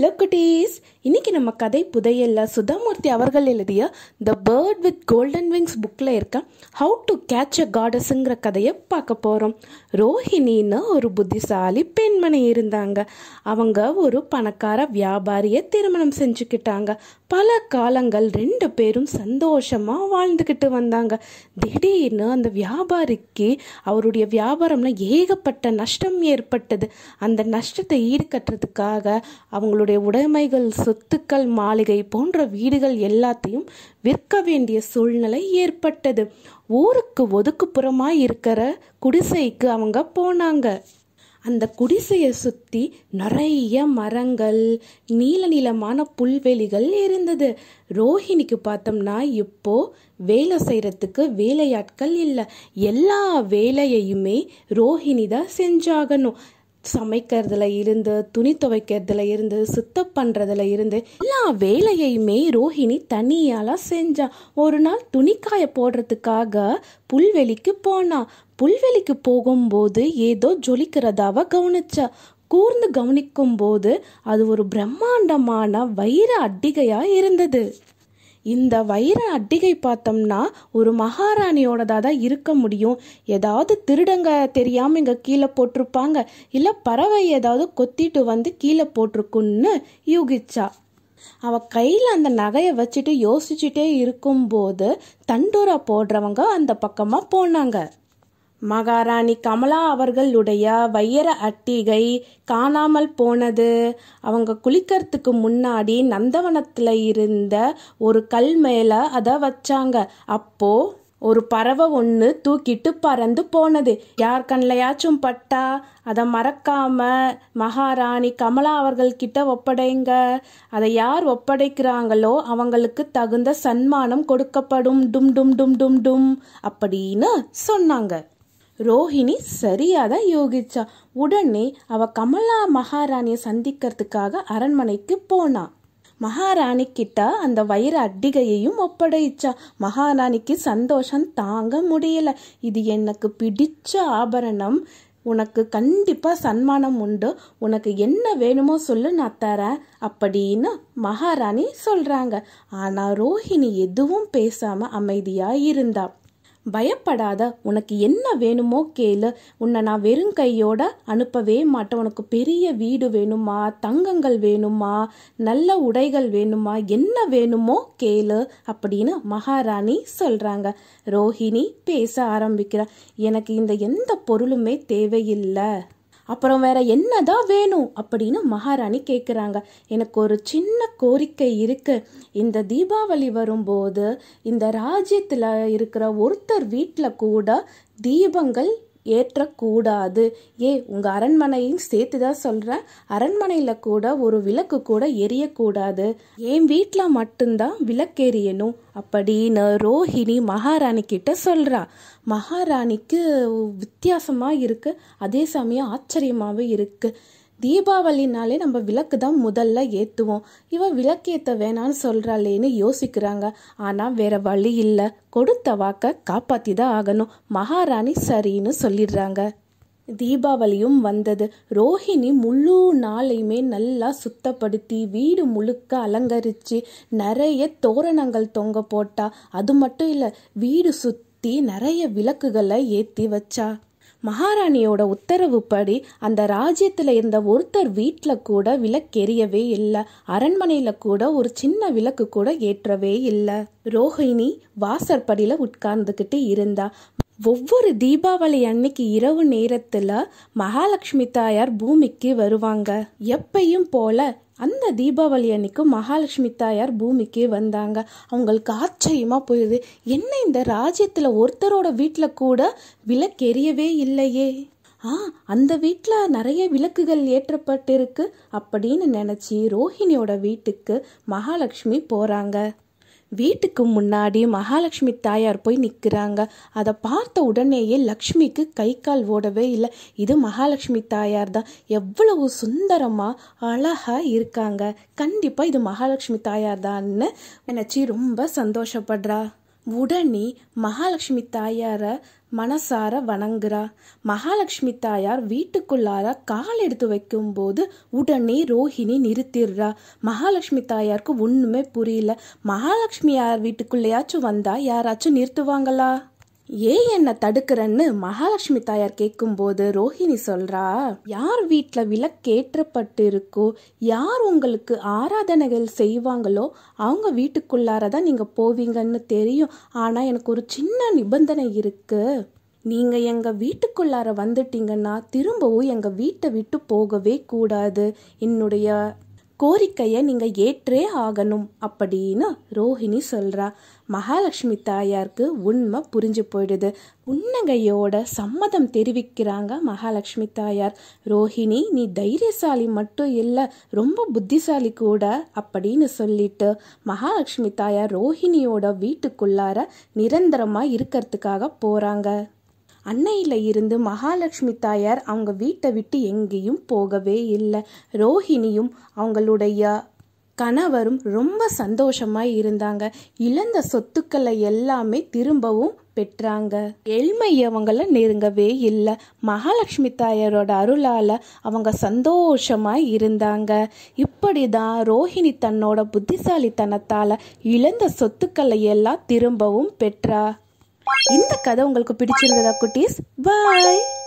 hello குட்டீஸ் இன்னைக்கு நம்ம கதை புதையல்ல சுதாமூர்த்தி அவர்கள் எழுதிய the bird with golden wings புக்கில் இருக்க ஹவு டு கேட்ச் அ காடஸுங்கிற கதையை பார்க்க போகிறோம் ரோஹிணின்னு ஒரு புத்திசாலி பெண்மணி இருந்தாங்க அவங்க ஒரு பணக்கார வியாபாரியை திருமணம் செஞ்சுக்கிட்டாங்க பல காலங்கள் ரெண்டு பேரும் சந்தோஷமாக வாழ்ந்துக்கிட்டு வந்தாங்க திடீர்னு அந்த வியாபாரிக்கு அவருடைய வியாபாரம்ல ஏகப்பட்ட நஷ்டம் ஏற்பட்டது அந்த நஷ்டத்தை ஈடுகட்டுறதுக்காக அவங்களுடைய உடைமைகள் சொத்துக்கள் மாளிகை போன்ற வீடுகள் எல்லாத்தையும் விற்க வேண்டிய சூழ்நிலை ஏற்பட்டது ஊருக்கு ஒதுக்குப்புறமாக இருக்கிற குடிசைக்கு அவங்க போனாங்க அந்த குடிசையை சுற்றி நிறைய மரங்கள் நீல நீளமான புல்வெளிகள் இருந்தது ரோஹிணிக்கு பார்த்தோம்னா இப்போ வேலை செய்கிறதுக்கு வேலையாட்கள் இல்லை எல்லா வேலையையுமே ரோஹிணி தான் செஞ்சாகணும் சமைக்கிறதுல இருந்து துணி துவைக்கிறதுல இருந்து சுத்தம் பண்ணுறதுல இருந்து எல்லா வேலையையுமே ரோஹிணி தனியால செஞ்சா ஒரு நாள் துணிக்காய போடுறதுக்காக புல்வெளிக்கு போனா புல்வெளிக்கு போகும்போது ஏதோ ஜொலிக்கிறதாவ கவனிச்சா கூர்ந்து கவனிக்கும் போது அது ஒரு பிரம்மாண்டமான வைர அட்டிகையா இருந்தது இந்த வைர அட்டிகை பார்த்தோம்னா ஒரு மகாராணியோடதா தான் இருக்க முடியும் ஏதாவது திருடங்க தெரியாமல் இங்கே கீழே போட்டிருப்பாங்க இல்லை பறவை ஏதாவது கொத்திட்டு வந்து கீழே போட்டிருக்குன்னு யூகிச்சா அவ கையில் அந்த நகையை வச்சுட்டு யோசிச்சுட்டே இருக்கும்போது தண்டூரா போடுறவங்க அந்த பக்கமாக போனாங்க மகாராணி கமலா அவர்களுடைய வைர அட்டிகை காணாமல் போனது அவங்க குளிக்கிறதுக்கு முன்னாடி நந்தவனத்தில் இருந்த ஒரு கல் மேலே அதை வச்சாங்க அப்போ ஒரு பறவை ஒன்று தூக்கிட்டு பறந்து போனது யார் கண்லையாச்சும் பட்டா அதை மறக்காம மகாராணி கமலா அவர்கள் கிட்ட ஒப்படைங்க அதை யார் ஒப்படைக்கிறாங்களோ அவங்களுக்கு தகுந்த சன்மானம் கொடுக்கப்படும் டும் டும் டும் டும் டும் அப்படின்னு சொன்னாங்க ரோஹிணி சரியாதான் யோகிச்சா உடனே அவ கமலா மகாராணியை சந்திக்கிறதுக்காக அரண்மனைக்கு போனா மகாராணி கிட்ட அந்த வைர அட்டிகையையும் ஒப்படைச்சா மகாராணிக்கு சந்தோஷம் தாங்க முடியல இது எனக்கு பிடிச்ச ஆபரணம் உனக்கு கண்டிப்பாக சன்மானம் உண்டு உனக்கு என்ன வேணுமோ சொல்லு நான் தரேன் அப்படின்னு மகாராணி சொல்கிறாங்க ஆனால் ரோஹிணி எதுவும் பேசாமல் அமைதியாக இருந்தா பயப்படாத உனக்கு என்ன வேணுமோ கேளு உன்னை நான் வெறும் கையோட அனுப்பவே மாட்டேன் உனக்கு பெரிய வீடு வேணுமா தங்கங்கள் வேணுமா நல்ல உடைகள் வேணுமா என்ன வேணுமோ கேளு அப்படின்னு மகாராணி சொல்றாங்க ரோஹிணி பேச ஆரம்பிக்கிறா எனக்கு இந்த எந்த பொருளுமே தேவையில்லை அப்புறம் வேற என்னதான் வேணும் அப்படின்னு மகாராணி கேட்குறாங்க எனக்கு ஒரு சின்ன கோரிக்கை இருக்கு இந்த தீபாவளி வரும்போது இந்த ராஜ்யத்தில் இருக்கிற ஒருத்தர் வீட்டில் கூட தீபங்கள் ஏற்றக்கூடாது ஏ உங்க அரண்மனையும் சேர்த்து தான் சொல்றேன் அரண்மனையில கூட ஒரு விளக்கு கூட எரியக்கூடாது என் வீட்டில் மட்டும்தான் விளக்கெரியணும் அப்படின்னு ரோஹிணி மகாராணி கிட்ட சொல்றா மகாராணிக்கு வித்தியாசமா இருக்கு அதே சமயம் ஆச்சரியமாகவும் இருக்கு தீபாவளினாலே நம்ம விளக்கு தான் முதல்ல ஏற்றுவோம் இவ விளக்கேற்ற வேணான்னு சொல்கிறாளேன்னு யோசிக்கிறாங்க ஆனால் வேற வழி இல்லை கொடுத்த வாக்க காப்பாற்றி தான் ஆகணும் மகாராணி சரின்னு சொல்லிடுறாங்க தீபாவளியும் வந்தது ரோஹிணி முழு நாளையுமே நல்லா சுத்தப்படுத்தி வீடு முழுக்க அலங்கரித்து நிறைய தோரணங்கள் தொங்க போட்டா அது மட்டும் இல்லை வீடு சுற்றி நிறைய விளக்குகளை ஏற்றி வச்சா மகாராணியோட உத்தரவுப்படி அந்த ராஜ்யத்தில் இருந்த ஒருத்தர் வீட்டில் கூட விளக்கெரியவே இல்லை அரண்மனையில் கூட ஒரு சின்ன விளக்கு கூட ஏற்றவே இல்லை ரோஹிணி வாசற்படியில் உட்கார்ந்துக்கிட்டு இருந்தா ஒவ்வொரு தீபாவளி அன்னைக்கு இரவு நேரத்துல மகாலட்சுமி தாயார் பூமிக்கு வருவாங்க எப்பையும் போல அந்த தீபாவளி அன்னைக்கு மகாலட்சுமி தாயார் பூமிக்கு வந்தாங்க அவங்களுக்கு ஆச்சரியமா போயிடுது என்ன இந்த ராஜ்யத்துல ஒருத்தரோட வீட்டுல கூட விளக்கெரியவே இல்லையே ஆ அந்த வீட்டில் நிறைய விளக்குகள் ஏற்றப்பட்டிருக்கு அப்படின்னு நினச்சி ரோஹிணியோட வீட்டுக்கு மகாலட்சுமி போகிறாங்க வீட்டுக்கு முன்னாடி மகாலட்சுமி தாயார் போய் நிற்கிறாங்க அதை பார்த்த உடனேயே லக்ஷ்மிக்கு கை கால் ஓடவே இல்லை இது மகாலட்சுமி தாயார் தான் எவ்வளவு சுந்தரமா அழகா இருக்காங்க கண்டிப்பா இது மகாலட்சுமி தாயார் தான்னு நினைச்சு ரொம்ப சந்தோஷப்படுறா உடனே மகாலட்சுமி தாயார மனசார வணங்குறா மகாலட்சுமி தாயார் வீட்டுக்குள்ளார கால் எடுத்து வைக்கும்போது உடனே ரோஹிணி நிறுத்திடுறா மகாலட்சுமி தாயாருக்கு ஒண்ணுமே புரியல மகாலட்சுமி யார் வீட்டுக்குள்ளேயாச்சும் வந்தா யாராச்சும் நிறுத்துவாங்களா ஏன் என்ன தடுக்கிறன்னு மகாலட்சுமி தாயார் கேட்கும்போது ரோஹிணி சொல்றா யார் வீட்டில் விளக்கேற்றப்பட்டு இருக்கோ யார் உங்களுக்கு ஆராதனைகள் செய்வாங்களோ அவங்க வீட்டுக்குள்ளார தான் நீங்க போவீங்கன்னு தெரியும் ஆனா எனக்கு ஒரு சின்ன நிபந்தனை இருக்கு நீங்க எங்க வீட்டுக்குள்ளார வந்துட்டீங்கன்னா திரும்பவும் எங்க வீட்டை விட்டு போகவே கூடாது என்னுடைய கோரிக்கையை நீங்க ஏற்றே ஆகணும் அப்படின்னு ரோஹிணி சொல்றா மகாலட்சுமி தாயாருக்கு உண்மை புரிஞ்சு போயிடுது புன்னகையோட சம்மதம் தெரிவிக்கிறாங்க மகாலட்சுமி தாயார் ரோஹிணி நீ தைரியசாலி மட்டும் இல்லை ரொம்ப புத்திசாலி கூட அப்படின்னு சொல்லிட்டு மகாலட்சுமி தாயார் ரோஹிணியோட வீட்டுக்குள்ளார நிரந்தரமா இருக்கிறதுக்காக போறாங்க அன்னையில இருந்து மகாலட்சுமி தாயார் அவங்க வீட்டை விட்டு எங்கேயும் போகவே இல்லை ரோஹிணியும் அவங்களுடைய கணவரும் ரொம்ப சந்தோஷமா இருந்தாங்க இழந்த சொத்துக்களை எல்லாமே திரும்பவும் பெற்றாங்க எளிமை அவங்கள நெருங்கவே இல்லை மகாலட்சுமி தாயாரோட அருளால அவங்க சந்தோஷமா இருந்தாங்க இப்படிதான் ரோஹிணி தன்னோட புத்திசாலித்தனத்தால இழந்த சொத்துக்களை எல்லாம் திரும்பவும் பெற்றா இந்த கதை உங்களுக்கு பிடிச்சிருந்ததா குட்டீஸ் பாய்